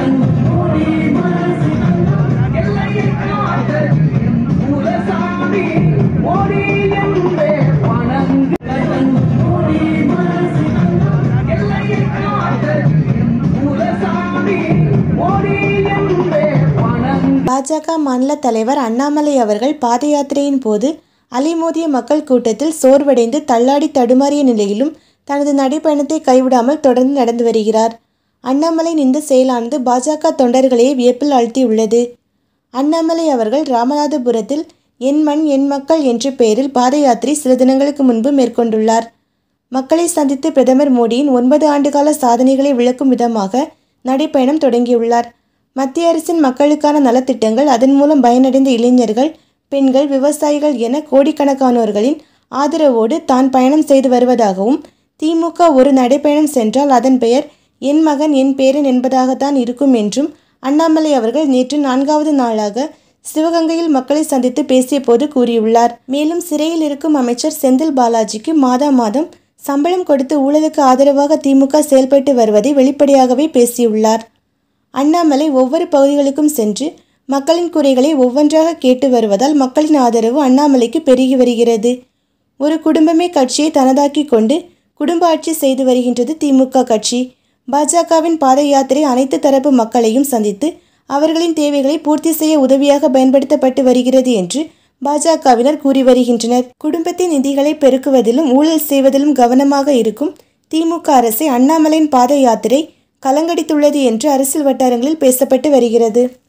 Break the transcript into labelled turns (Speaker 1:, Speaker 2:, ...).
Speaker 1: பாஜக மாநில தலைவர் அண்ணாமலை அவர்கள் பாத யாத்திரையின் போது அலைமோதிய மக்கள் கூட்டத்தில் சோர்வடைந்து தள்ளாடி தடுமாறிய நிலையிலும் தனது நடைப்பயணத்தை கைவிடாமல் தொடர்ந்து நடந்து வருகிறார் அண்ணாமலையின் இந்த செயலானது பாஜக தொண்டர்களையே வியப்பில் ஆழ்த்தியுள்ளது அண்ணாமலை அவர்கள் ராமநாதபுரத்தில் என் மண் என் மக்கள் என்ற பெயரில் பாத யாத்திரை சில தினங்களுக்கு முன்பு மேற்கொண்டுள்ளார் மக்களை சந்தித்து பிரதமர் மோடியின் ஒன்பது ஆண்டுகால சாதனைகளை விளக்கும் விதமாக நடைப்பயணம் தொடங்கியுள்ளார் மத்திய அரசின் மக்களுக்கான நலத்திட்டங்கள் அதன் மூலம் பயனடைந்த இளைஞர்கள் பெண்கள் விவசாயிகள் என கோடிக்கணக்கானோர்களின் ஆதரவோடு தான் பயணம் செய்து வருவதாகவும் திமுக ஒரு நடைப்பயணம் சென்றால் அதன் பெயர் என் மகன் என் பேரன் என்பதாகத்தான் இருக்கும் என்றும் அண்ணாமலை அவர்கள் நேற்று நான்காவது நாளாக சிவகங்கையில் மக்களை சந்தித்து பேசிய போது கூறியுள்ளார் மேலும் சிறையில் இருக்கும் அமைச்சர் செந்தில் பாலாஜிக்கு மாதா மாதம் சம்பளம் கொடுத்து ஊழலுக்கு ஆதரவாக திமுக செயல்பட்டு வருவதை வெளிப்படையாகவே பேசியுள்ளார் அண்ணாமலை ஒவ்வொரு பகுதிகளுக்கும் சென்று மக்களின் குறைகளை ஒவ்வொன்றாக கேட்டு வருவதால் மக்களின் ஆதரவு அண்ணாமலைக்கு பெருகி வருகிறது ஒரு குடும்பமே கட்சியை தனதாக்கி கொண்டு குடும்ப ஆட்சி செய்து வருகின்றது திமுக கட்சி பாஜகவின் பாத யாத்திரை அனைத்து தரப்பு மக்களையும் சந்தித்து அவர்களின் தேவைகளை பூர்த்தி செய்ய உதவியாக பயன்படுத்தப்பட்டு வருகிறது என்று பாஜகவினர் கூறி வருகின்றனர் குடும்பத்தின் நிதிகளை பெருக்குவதிலும் ஊழல் செய்வதிலும் கவனமாக இருக்கும் திமுக அரசை அண்ணாமலையின் பாத யாத்திரை கலங்கடித்துள்ளது என்று அரசியல் வட்டாரங்களில் பேசப்பட்டு வருகிறது